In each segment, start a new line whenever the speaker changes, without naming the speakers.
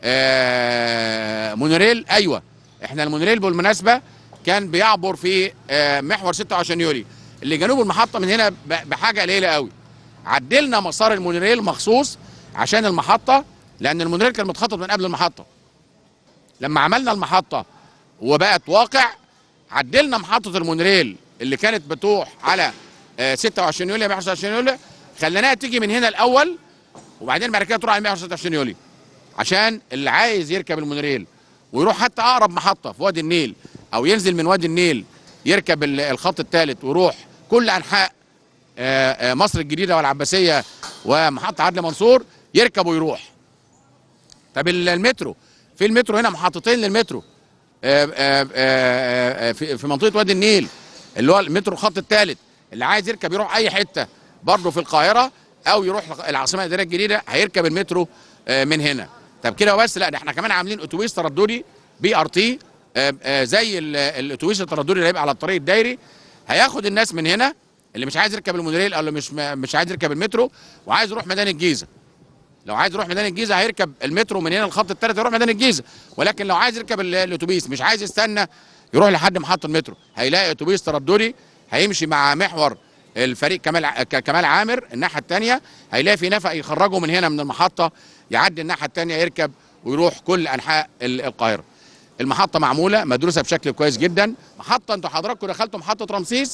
آه، مونوريل ايوه احنا المونوريل بالمناسبه كان بيعبر في آه، محور 26 يوليو اللي جنوب المحطه من هنا ب- بحاجه قليله قوي عدلنا مسار المونوريل مخصوص عشان المحطه لان المونوريل كان متخطط من قبل المحطه لما عملنا المحطه وبقت واقع عدلنا محطه المونوريل اللي كانت بتروح على آه، 26 يوليو 126 يوليو خليناها تيجي من هنا الاول وبعدين بعد كده تروح على 126 يوليو عشان اللي عايز يركب المونوريل ويروح حتى اقرب محطه في وادي النيل او ينزل من وادي النيل يركب ال- الخط الثالث ويروح كل انحاء آه، آه، مصر الجديده والعباسيه ومحطه عدلي منصور يركب ويروح طب ال- المترو في المترو هنا محطتين للمترو آه، آه، آه، آه، في في منطقه وادي النيل اللي هو المترو الخط الثالث اللي عايز يركب يروح اي حته برضه في القاهره او يروح العاصمه الاداريه الجديده هيركب المترو آه، من هنا طب كده وبس لا ده احنا كمان عاملين اتوبيس ترددي بي ار تي زي ال- الاتوبيس الترددي اللي هيبقى على الطريق الدايري هياخد الناس من هنا اللي مش عايز يركب المونوريل او اللي مش مش عايز يركب المترو وعايز يروح ميدان الجيزه لو عايز يروح ميدان الجيزه هيركب المترو من هنا الخط الثالث يروح ميدان الجيزه ولكن لو عايز يركب ال- الاتوبيس مش عايز يستنى يروح لحد محطه المترو هيلاقي اتوبيس ترددي هيمشي مع محور الفريق كمال ع- ك- كمال عامر الناحيه الثانيه هيلاقي في نفق يخرجه من هنا من المحطه يعدي الناحيه الثانيه يركب ويروح كل انحاء ال- القاهره المحطه معموله مدروسه بشكل كويس جدا محطه انتوا حضراتكم دخلتوا محطه رمسيس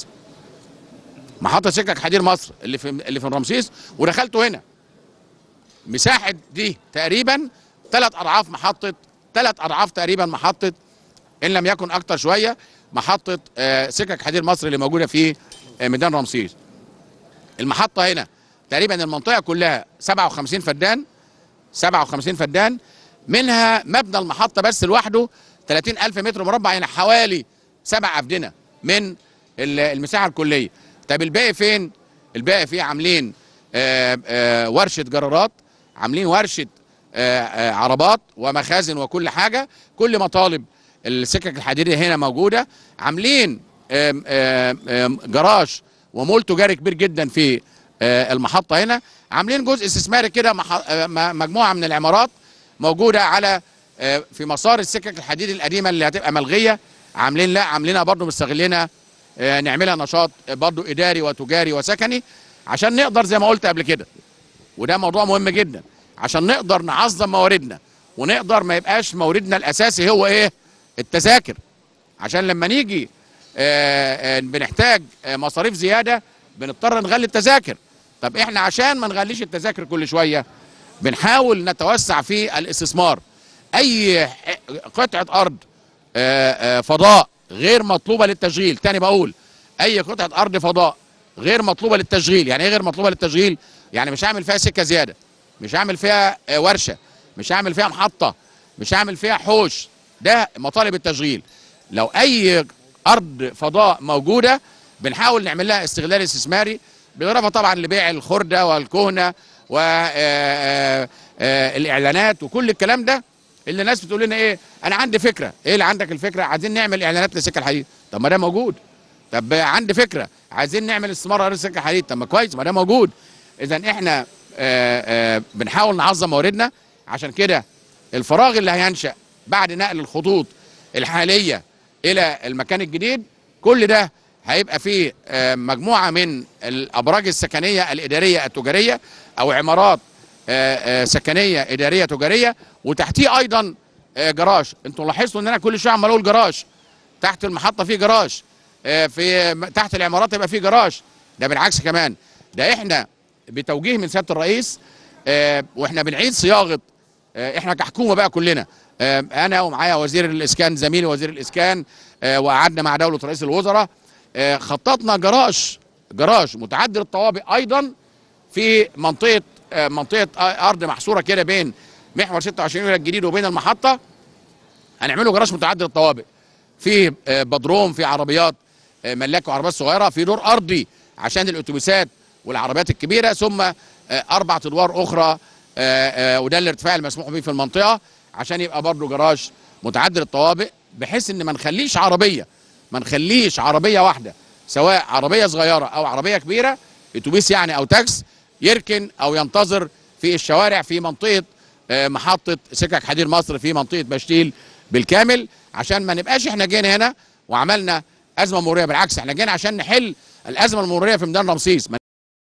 محطه سكك حدير مصر اللي في اللي في رمسيس ودخلتوا هنا مساحه دي تقريبا ثلاث اضعاف محطه ثلاث اضعاف تقريبا محطه ان لم يكن اكتر شويه محطه آه، سكك حديد مصر اللي موجوده في آه، ميدان رمسيس المحطه هنا تقريبا المنطقه كلها 57 فدان 57 فدان منها مبنى المحطه بس لوحده 30 الف متر مربع يعني حوالي سبع افدنه من ال- المساحه الكليه طب الباقي فين الباقي فيه عاملين آه، آه، ورشه جرارات عاملين ورشه آه، آه، عربات ومخازن وكل حاجه كل مطالب السكك الحديديه هنا موجوده عاملين آم، آم، آم، جراج ومول تجاري كبير جدا في آه، المحطه هنا عاملين جزء استثماري كده مح- آه، م- مجموعه من العمارات موجوده على آه، في مسار السكك الحديد القديمه اللي هتبقى ملغيه عاملين لا عاملينها برضو مستغلينها آه، نعملها نشاط برضو اداري وتجاري وسكني عشان نقدر زي ما قلت قبل كده وده موضوع مهم جدا عشان نقدر نعظم مواردنا ونقدر ما يبقاش موردنا الاساسي هو ايه التذاكر عشان لما نيجي آه، آه، بنحتاج آه، مصاريف زياده بنضطر نغلي التذاكر طب احنا عشان ما نغليش التذاكر كل شويه بنحاول نتوسع في الاستثمار اي ح- قطعه ارض آه، آه، فضاء غير مطلوبه للتشغيل تاني بقول اي قطعه ارض فضاء غير مطلوبه للتشغيل يعني ايه غير مطلوبه للتشغيل يعني مش هعمل فيها سكه زياده مش هعمل فيها آه، ورشه مش هعمل فيها محطه مش هعمل فيها حوش ده مطالب التشغيل لو اي ارض فضاء موجوده بنحاول نعمل لها استغلال استثماري بالاضافه طبعا لبيع الخرده والكهنه والاعلانات وكل الكلام ده اللي الناس بتقول لنا ايه انا عندي فكره ايه اللي عندك الفكره عايزين نعمل اعلانات لسكه الحديد طب ما ده موجود طب عندي فكره عايزين نعمل استثمار على سكه الحديد طب ما كويس ما ده موجود اذا احنا آه، آه، بنحاول نعظم مواردنا عشان كده الفراغ اللي هينشا بعد نقل الخطوط الحاليه الى المكان الجديد كل ده هيبقى فيه آه، مجموعه من الابراج السكنيه الاداريه التجاريه او عمارات آه، آه، سكنيه اداريه تجاريه وتحتيه ايضا آه، جراج انتوا لاحظتوا ان انا كل شويه عمال اقول جراج تحت المحطه فيه جراج آه، في تحت العمارات يبقى فيه جراج ده بالعكس كمان ده احنا بتوجيه من سياده الرئيس آه، واحنا بنعيد صياغه آه، احنا كحكومه بقى كلنا آه، انا ومعايا وزير الاسكان زميلي وزير الاسكان آه، وقعدنا مع دوله رئيس الوزراء آه، خططنا جراج جراج متعدد الطوابق ايضا في منطقه آه، منطقه آه، ارض محصوره كده بين محور 26 يوليو الجديد وبين المحطه هنعمله جراج متعدد الطوابق في آه، بدروم في عربيات آه، ملاك وعربيات صغيره في دور ارضي عشان الاتوبيسات والعربيات الكبيره ثم آه، اربع ادوار اخرى آه، آه، وده الارتفاع المسموح به في المنطقه عشان يبقى برضه جراج متعدد الطوابق بحيث ان ما نخليش عربيه ما نخليش عربيه واحده سواء عربيه صغيره او عربيه كبيره اتوبيس يعني او تاكس يركن او ينتظر في الشوارع في منطقه آه، محطه سكك حديد مصر في منطقه بشتيل بالكامل عشان ما نبقاش احنا جينا هنا وعملنا ازمه مروريه بالعكس احنا جينا عشان نحل الازمه المروريه في ميدان رمسيس